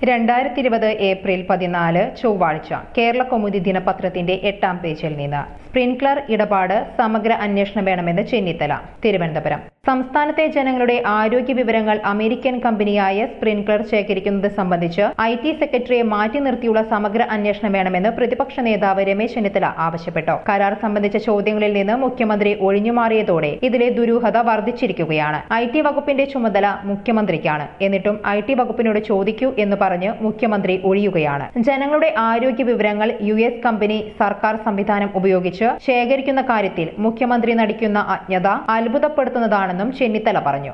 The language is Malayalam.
രണ്ടായിരത്തി ഇരുപത് ഏപ്രിൽ പതിനാല് ചൊവ്വാഴ്ച കേരള കൗമുദി ദിനപത്രത്തിന്റെ എട്ടാം പേജിൽ നിന്ന് സ്പ്രിൻക്ലർ ഇടപാട് സമഗ്ര അന്വേഷണം വേണമെന്ന് ചെന്നിത്തല തിരുവനന്തപുരം സംസ്ഥാനത്തെ ജനങ്ങളുടെ ആരോഗ്യ വിവരങ്ങൾ അമേരിക്കൻ കമ്പനിയായ സ്പ്രിൻക്ലർ ശേഖരിക്കുന്നത് സംബന്ധിച്ച് ഐ ടി സെക്രട്ടറിയെ മാറ്റി നിർത്തിയുള്ള സമഗ്ര അന്വേഷണം വേണമെന്ന് പ്രതിപക്ഷ നേതാവ് രമേശ് ചെന്നിത്തല ആവശ്യപ്പെട്ടു കരാർ സംബന്ധിച്ച ചോദ്യങ്ങളിൽ നിന്ന് മുഖ്യമന്ത്രി ഒഴിഞ്ഞുമാറിയതോടെ ഇതിലെ ദുരൂഹത വർദ്ധിച്ചിരിക്കുകയാണ് ഐ ടി വകുപ്പിന്റെ ചുമതല മുഖ്യമന്ത്രിക്കാണ് എന്നിട്ടും ഐ ടി വകുപ്പിനോട് ചോദിക്കൂ എന്ന് പറഞ്ഞ് മുഖ്യമന്ത്രി ഒഴിയുകയാണ് ജനങ്ങളുടെ ആരോഗ്യ വിവരങ്ങൾ യു എസ് കമ്പനി സർക്കാർ സംവിധാനം ഉപയോഗിച്ച് ശേഖരിക്കുന്ന കാര്യത്തിൽ മുഖ്യമന്ത്രി നടിക്കുന്ന അജ്ഞത അത്ഭുതപ്പെടുത്തുന്നതാണെന്നും ചെന്നിത്തല പറഞ്ഞു